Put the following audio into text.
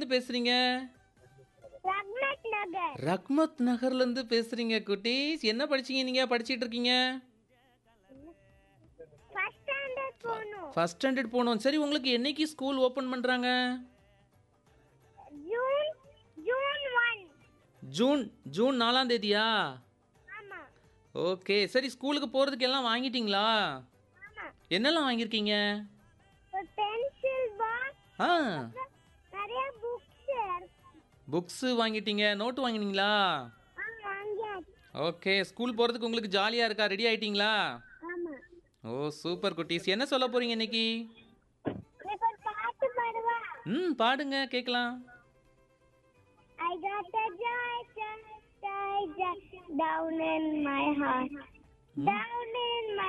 எங்கேருந்து பேசுறீங்க ரக்மத் நகர் ரக்மத் நகர்லேருந்து பேசுறீங்க குட்டீஸ் என்ன படிச்சீங்க நீங்க படிச்சிட்டு இருக்கீங்க ஃபர்ஸ்ட் ஸ்டாண்டர்ட் போகணும் ஃபர்ஸ்ட் ஸ்டாண்டர்ட் போகணும் சரி உங்களுக்கு என்னைக்கு ஸ்கூல் ஓப்பன் பண்ணுறாங்க June June one June June நாலாம் தேதியா ஆமா ஓகே சரி ஸ்கூலுக்கு போகிறதுக்கு எல்லாம் வாங்கிட்டீங்களா ஆமா என்னெல்லாம் வாங்கியிருக்கீங்க ஒரு பென்சில் பாக்ஸ் ஆ நிறைய புக்ஸ் புக்ஸு வாங்கிட்டீங்க நோட்டு வாங்கினீங்களா ஆ வாங்கியாச்சு ஓகே ஸ்கூல் போகிறதுக்கு உங்களுக்கு ஜாலியாக இருக்கா ரெடி ஆயிட்டீங்களா ஆமா ஓ சூப்பர் குட்டீஸ் என்ன சொல்ல போகிறீங்க இன்னைக்கு எனக்கு ஒரு பாட்டு பாடுவா ம் பாடுங்க கேட்கலாம் I got a joy, joy, joy, joy down in my heart. Down in my